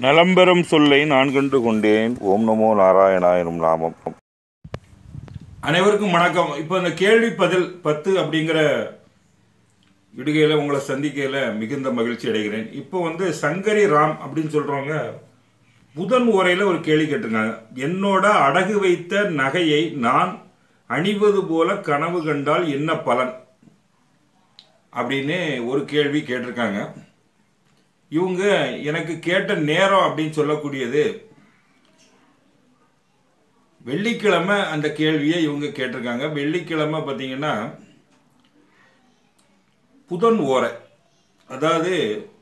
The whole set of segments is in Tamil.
நலம்பெறும் சொல்லை நான் கண்டு கொண்டேன் ஓம் நமோ நாராயணாயனும் நாமம் அனைவருக்கும் வணக்கம் இப்போ இந்த கேள்வி பதில் பத்து அப்படிங்கிற விடுகையில் உங்களை சந்திக்கையில் மிகுந்த மகிழ்ச்சி அடைகிறேன் இப்போ வந்து சங்கரி ராம் அப்படின்னு சொல்கிறவங்க புதன் உரையில் ஒரு கேள்வி கேட்டிருக்காங்க என்னோட அடகு வைத்த நகையை நான் அணிவது போல கனவு கண்டால் என்ன பலன் அப்படின்னு ஒரு கேள்வி கேட்டிருக்காங்க இவங்க எனக்கு கேட்ட நேரம் அப்படின்னு சொல்லக்கூடியது வெள்ளிக்கிழமை அந்த கேள்வியை இவங்க கேட்டிருக்காங்க வெள்ளிக்கிழமை பார்த்தீங்கன்னா புதன் ஓரை அதாவது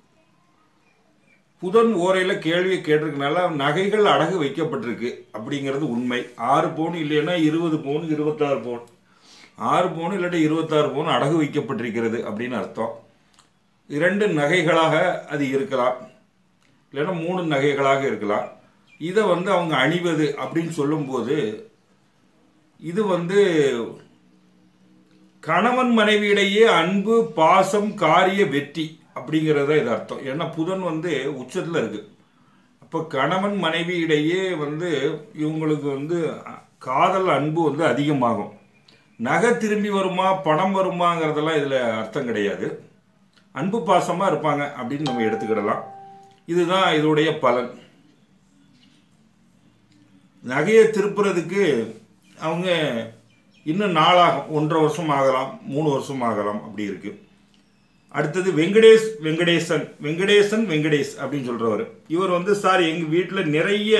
புதன் ஓரையில் கேள்வியை கேட்டிருக்கனால நகைகள் அடகு வைக்கப்பட்டிருக்கு அப்படிங்கிறது உண்மை ஆறு பவுன் இல்லைன்னா இருபது பவுன் இருபத்தாறு பவுன் ஆறு பவுன் இல்லாட்டி இருபத்தாறு பவுன் அடகு வைக்கப்பட்டிருக்கிறது அப்படின்னு அர்த்தம் இரண்டு நகைகளாக அது இருக்கலாம் இல்லைன்னா மூணு நகைகளாக இருக்கலாம் இதை வந்து அவங்க அணிவது அப்படின்னு சொல்லும்போது இது வந்து கணவன் மனைவியிடையே அன்பு பாசம் காரிய வெற்றி அப்படிங்கிறத இது அர்த்தம் ஏன்னா புதன் வந்து உச்சத்தில் இருக்கு அப்போ கணவன் மனைவியிடையே வந்து இவங்களுக்கு வந்து காதல் அன்பு வந்து அதிகமாகும் நகை திரும்பி வருமா பணம் வருமாங்கிறதெல்லாம் இதில் அர்த்தம் கிடையாது அன்பு பாசமாக இருப்பாங்க அப்படின்னு நம்ம எடுத்துக்கிடலாம் இதுதான் இதோடைய பலன் நகையை திருப்புறதுக்கு அவங்க இன்னும் நாளாகும் ஒன்றரை வருஷம் ஆகலாம் மூணு வருஷம் ஆகலாம் அப்படி இருக்கு அடுத்தது வெங்கடேஷ் வெங்கடேசன் வெங்கடேசன் வெங்கடேஷ் அப்படின்னு சொல்றவர் இவர் வந்து சார் எங்க வீட்டில் நிறைய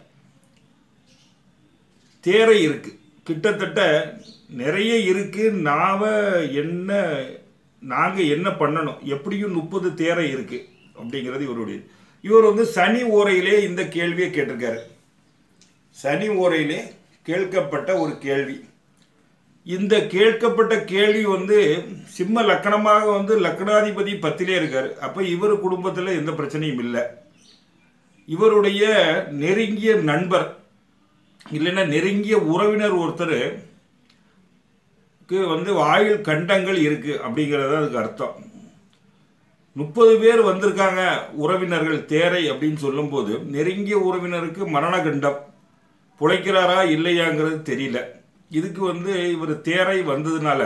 தேரை இருக்கு கிட்டத்தட்ட நிறைய இருக்கு நாம என்ன நாங்க என்ன பண்ணணும் எப்படியும் முப்பது தேரை இருக்கு அப்படிங்கிறது இவருடைய இவர் வந்து சனி ஓரையிலே இந்த கேள்வியை கேட்டிருக்காரு சனி ஓரையிலே கேட்கப்பட்ட ஒரு கேள்வி இந்த கேட்கப்பட்ட கேள்வி வந்து சிம்ம லக்கணமாக வந்து லக்னாதிபதி பத்திலே இருக்காரு அப்போ இவர் குடும்பத்தில் எந்த பிரச்சனையும் இல்லை இவருடைய நெருங்கிய நண்பர் இல்லைன்னா நெருங்கிய உறவினர் ஒருத்தர் வந்து ஆயுள் கண்டங்கள் இருக்கு அப்படிங்கிறது அதுக்கு அர்த்தம் முப்பது பேர் வந்திருக்காங்க உறவினர்கள் தேரை அப்படின்னு சொல்லும்போது நெருங்கிய உறவினருக்கு மரண கண்டம் புழைக்கிறாரா இல்லையாங்கிறது தெரியல இதுக்கு வந்து இவர் தேரை வந்ததுனால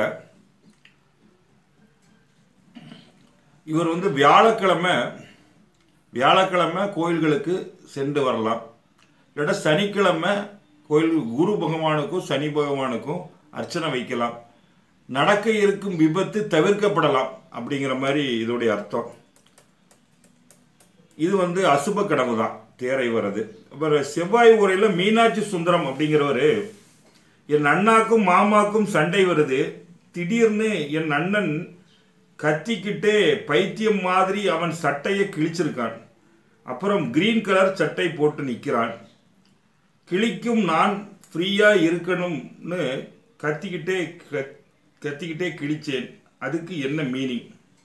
இவர் வந்து வியாழக்கிழமை வியாழக்கிழமை கோயில்களுக்கு சென்று வரலாம் இல்லாட்டா சனிக்கிழமை கோயில் குரு பகவானுக்கும் சனி பகவானுக்கும் அர்ச்சனை வைக்கலாம் நடக்க இருக்கும் விபத்து தவிர்க்கப்படலாம் அப்படிங்கிற மாதிரி இதோடைய அர்த்தம் இது வந்து அசுப கனவு தான் தேரை வர்றது அப்புறம் செவ்வாய் உரையில் மீனாட்சி சுந்தரம் அப்படிங்கிறவர் என் அண்ணாக்கும் மாமாக்கும் சண்டை வருது திடீர்னு என் அண்ணன் கத்திக்கிட்டே பைத்தியம் மாதிரி அவன் சட்டையை கிழிச்சிருக்கான் அப்புறம் கிரீன் கலர் சட்டை போட்டு நிற்கிறான் கிழிக்கும் நான் ஃப்ரீயா இருக்கணும்னு கத்திக்கிட்டே கத்திக்கிட்டே கிழிச்சேன் அதுக்கு என்ன மீனிங்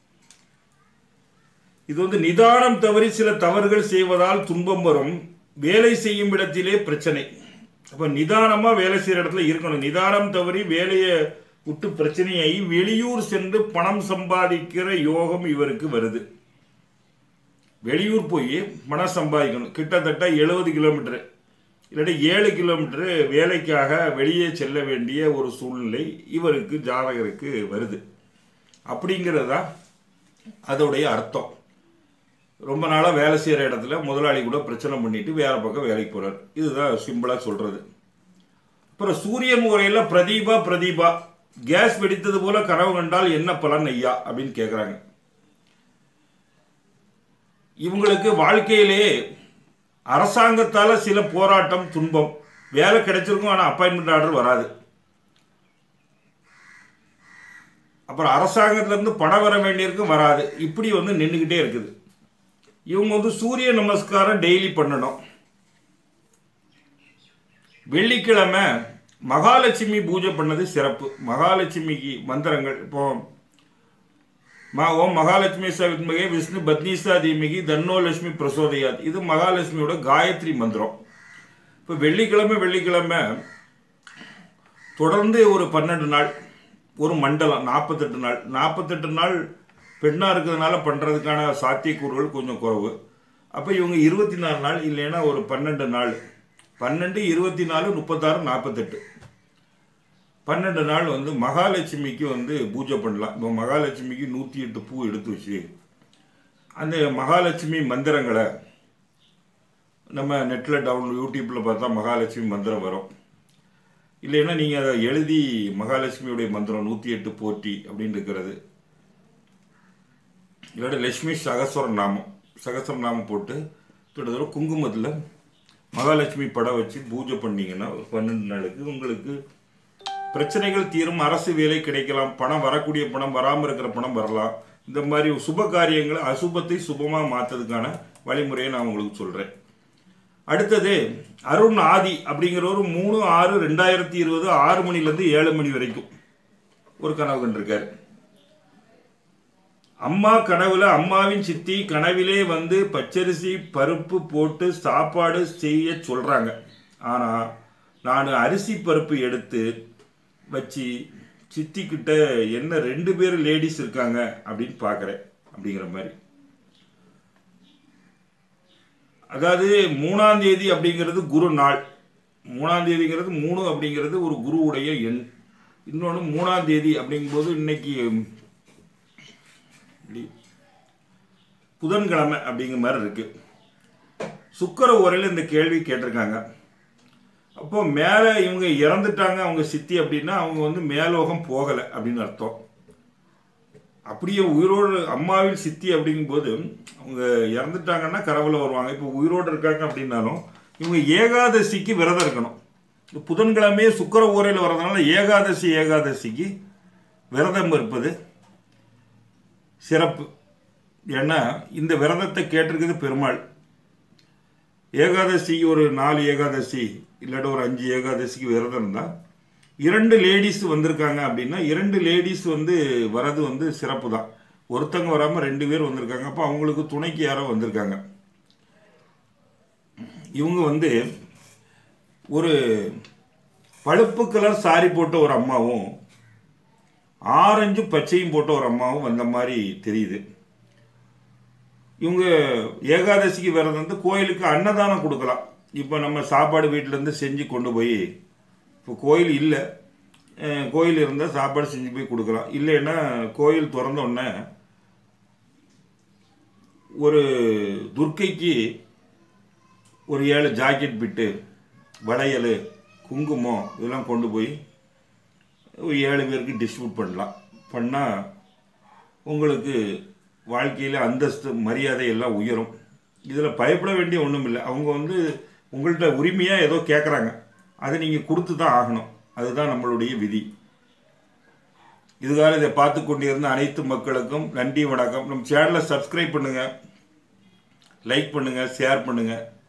இது வந்து நிதானம் தவறி சில தவறுகள் செய்வதால் துன்பம் வரும் வேலை செய்யும் இடத்திலே பிரச்சனை அப்ப நிதானமா வேலை செய்யற இடத்துல இருக்கணும் நிதானம் தவறி வேலையை விட்டு பிரச்சனையை வெளியூர் சென்று பணம் சம்பாதிக்கிற யோகம் இவருக்கு வருது வெளியூர் போய் பணம் சம்பாதிக்கணும் கிட்டத்தட்ட எழுபது கிலோமீட்டர் இல்லாட்டி ஏழு கிலோமீட்டர் வேலைக்காக வெளியே செல்ல வேண்டிய ஒரு சூழ்நிலை இவருக்கு ஜாதகருக்கு வருது அப்படிங்கிறது தான் அதோடைய அர்த்தம் ரொம்ப நாளாக வேலை செய்கிற இடத்துல முதலாளி கூட பிரச்சனை பண்ணிட்டு வேற பக்கம் வேலைக்கு போகிறார் இதுதான் சிம்பிளாக சொல்கிறது அப்புறம் சூரியன் முறையில் பிரதீபா பிரதீபா கேஸ் வெடித்தது போல கனவு கண்டால் என்ன பலன் ஐயா அப்படின்னு கேட்குறாங்க இவங்களுக்கு வாழ்க்கையிலே அரசாங்கத்தால் சில போராட்டம் துன்பம் வேலை கிடைச்சிருக்கும் ஆனால் அப்பாயின்மெண்ட் ஆர்டர் வராது அப்புறம் அரசாங்கத்திலேருந்து பணம் வர வேண்டியிருக்கும் வராது இப்படி வந்து நின்றுக்கிட்டே இருக்குது இவங்க வந்து சூரிய நமஸ்காரம் டெய்லி பண்ணணும் வெள்ளிக்கிழமை மகாலட்சுமி பூஜை பண்ணது சிறப்பு மகாலட்சுமிக்கு மந்திரங்கள் இப்போ மா ஓம் மகாலட்சுமி சவித்மகே விஷ்ணு பத்னிசா தீமிகி தன்னோலட்சுமி பிரசோதயாத் இது மகாலட்சுமியோட காயத்ரி மந்திரம் இப்போ வெள்ளிக்கிழமை வெள்ளிக்கிழமை தொடர்ந்து ஒரு பன்னெண்டு நாள் ஒரு மண்டலம் நாற்பத்தெட்டு நாள் நாற்பத்தெட்டு நாள் பெண்ணாக இருக்கிறதுனால பண்ணுறதுக்கான சாத்தியக்கூறுகள் கொஞ்சம் குறைவு அப்போ இவங்க இருபத்தி நாலு நாள் இல்லைன்னா ஒரு பன்னெண்டு நாள் பன்னெண்டு இருபத்தி நாலு முப்பத்தாறு நாற்பத்தெட்டு பன்னெண்டு நாள் வந்து மகாலட்சுமிக்கு வந்து பூஜை பண்ணலாம் இப்போ மகாலட்சுமிக்கு நூற்றி எட்டு பூ எடுத்து வச்சு அந்த மகாலட்சுமி மந்திரங்களை நம்ம நெட்டில் டவுன் யூடியூப்பில் பார்த்தா மகாலட்சுமி மந்திரம் வரும் இல்லைன்னா நீங்கள் அதை எழுதி மகாலட்சுமியுடைய மந்திரம் நூற்றி எட்டு போற்றி அப்படின்னு இருக்கிறது இல்லாட்டி லட்சுமி சகஸ்வர நாமம் சகஸ்வர நாமம் போட்டு கிட்டத்தட்ட குங்குமத்தில் மகாலட்சுமி படம் வச்சு பூஜை பண்ணீங்கன்னா ஒரு பன்னெண்டு நாளுக்கு உங்களுக்கு பிரச்சனைகள் தீரும் அரசு வேலை கிடைக்கலாம் பணம் வரக்கூடிய பணம் வராமல் இருக்கிற பணம் வரலாம் இந்த மாதிரி சுப காரியங்களை அசுபத்தை சுபமாக மாற்றதுக்கான வழிமுறையை நான் உங்களுக்கு சொல்கிறேன் அடுத்தது அருண் ஆதி அப்படிங்கிற ஒரு மூணு ஆறு ரெண்டாயிரத்தி இருபது ஆறு மணிலேருந்து ஏழு மணி வரைக்கும் ஒரு கனவு கண்டிருக்காரு அம்மா கனவுல அம்மாவின் சித்தி கனவிலே வந்து பச்சரிசி பருப்பு போட்டு சாப்பாடு செய்ய சொல்றாங்க ஆனா நான் அரிசி பருப்பு எடுத்து வச்சு சித்தி கிட்ட என்ன ரெண்டு பேர் லேடிஸ் இருக்காங்க அப்படின்னு பார்க்குறேன் அப்படிங்கிற மாதிரி அதாவது மூணாம் தேதி அப்படிங்கிறது குரு நாள் மூணாம் தேதிங்கிறது மூணு அப்படிங்கிறது ஒரு குருவுடைய எண் இன்னொன்று மூணாம் தேதி அப்படிங்கும்போது இன்னைக்கு புதன்கிழமை அப்படிங்கிற மாதிரி இருக்கு சுக்கர உரையில் இந்த கேள்வி கேட்டிருக்காங்க அப்போ மேலே இவங்க இறந்துட்டாங்க அவங்க சித்தி அப்படின்னா அவங்க வந்து மேலோகம் போகலை அப்படின்னு அர்த்தம் அப்படியே உயிரோடு அம்மாவின் சித்தி அப்படிங்கும்போது அவங்க இறந்துட்டாங்கன்னா கரவில் வருவாங்க இப்போ உயிரோடு இருக்காங்க அப்படின்னாலும் இவங்க ஏகாதசிக்கு விரதம் இருக்கணும் இந்த புதன்கிழமையே சுக்கர ஊரையில் வர்றதுனால ஏகாதசி ஏகாதசிக்கு விரதம் இருப்பது சிறப்பு ஏன்னா இந்த விரதத்தை கேட்டிருக்குது பெருமாள் ஏகாதசி ஒரு நாலு ஏகாதசி இல்லாட்டி ஒரு அஞ்சு ஏகாதசிக்கு விரதம் இருந்தால் இரண்டு லேடிஸ் வந்திருக்காங்க அப்படின்னா இரண்டு லேடிஸ் வந்து வரது வந்து சிறப்பு தான் ஒருத்தங்க வராமல் ரெண்டு பேர் வந்திருக்காங்க அப்போ அவங்களுக்கு துணைக்கு யாரோ வந்திருக்காங்க இவங்க வந்து ஒரு பழுப்பு கலர் சாரி போட்ட ஒரு அம்மாவும் ஆரஞ்சு பச்சையும் போட்ட ஒரு அம்மாவும் வந்த மாதிரி தெரியுது இவங்க ஏகாதசிக்கு விரதம் வந்து கோயிலுக்கு அன்னதானம் கொடுக்கலாம் இப்போ நம்ம சாப்பாடு வீட்டிலேருந்து செஞ்சு கொண்டு போய் இப்போ கோயில் இல்லை அஹ் கோயில் இருந்தால் சாப்பாடு செஞ்சு போய் கொடுக்கலாம் இல்லைன்னா கோயில் திறந்த உடனே ஒரு துர்க்கைக்கு ஒரு ஏழு ஜாக்கெட் பிட்டு வளையல் குங்குமம் இதெல்லாம் கொண்டு போய் ஒரு ஏழு பேருக்கு டிஸ்ட்ரிபியூட் பண்ணலாம் பண்ணால் உங்களுக்கு வாழ்க்கையில் அந்தஸ்து மரியாதை எல்லாம் உயரும் இதில் பயப்பட வேண்டிய ஒன்றும் இல்லை அவங்க வந்து உங்கள்கிட்ட உரிமையாக ஏதோ கேட்குறாங்க அதை நீங்கள் கொடுத்து தான் ஆகணும் அதுதான் நம்மளுடைய விதி இதுகால இதை பார்த்து கொண்டிருந்த அனைத்து மக்களுக்கும் நன்றி வணக்கம் நம்ம சேனலை சப்ஸ்கிரைப் பண்ணுங்கள் லைக் பண்ணுங்கள் ஷேர் பண்ணுங்கள்